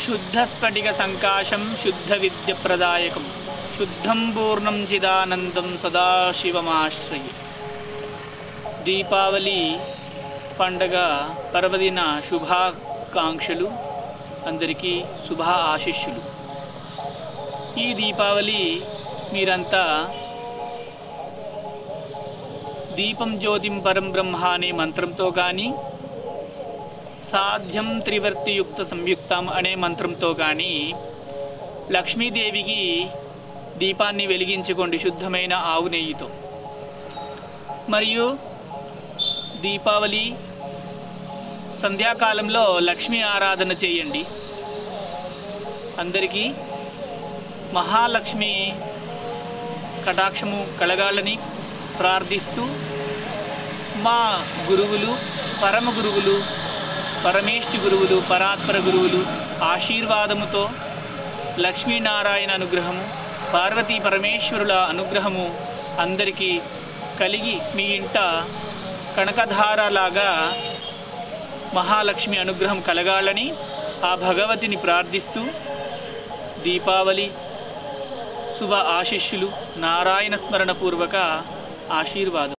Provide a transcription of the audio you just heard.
శుద్ధస్ఫటిక సంకాశం శుద్ధ విద్య ప్రదాయకం శుద్ధం పూర్ణం చిదానందం సదాశివమాశ్రయి దీపావళి పండగ పర్వదిన శుభాకాంక్షలు అందరికీ శుభ ఆశిష్యులు ఈ దీపావళి మీరంతా దీపం జ్యోతిం పరం బ్రహ్మ అనే మంత్రంతో కానీ సాధ్యం త్రివర్తియుక్త సంయుక్తం అనే మంత్రంతో కానీ లక్ష్మీదేవికి దీపాన్ని వెలిగించుకోండి శుద్ధమైన ఆవు నెయ్యితో మరియు దీపావళి సంధ్యాకాలంలో లక్ష్మీ ఆరాధన చేయండి అందరికీ మహాలక్ష్మి కటాక్షము కలగాలని ప్రార్థిస్తూ మా గురువులు పరమ గురువులు పరమేష్టి గురువులు పరాత్పర గురువులు ఆశీర్వాదముతో లక్ష్మీనారాయణ అనుగ్రహము పార్వతీ పరమేశ్వరుల అనుగ్రహము అందరికీ కలిగి మీ ఇంట కనకధారలాగా మహాలక్ష్మి అనుగ్రహం కలగాలని ఆ భగవతిని ప్రార్థిస్తూ దీపావళి శుభ ఆశిష్యులు నారాయణ స్మరణ పూర్వక ఆశీర్వాదం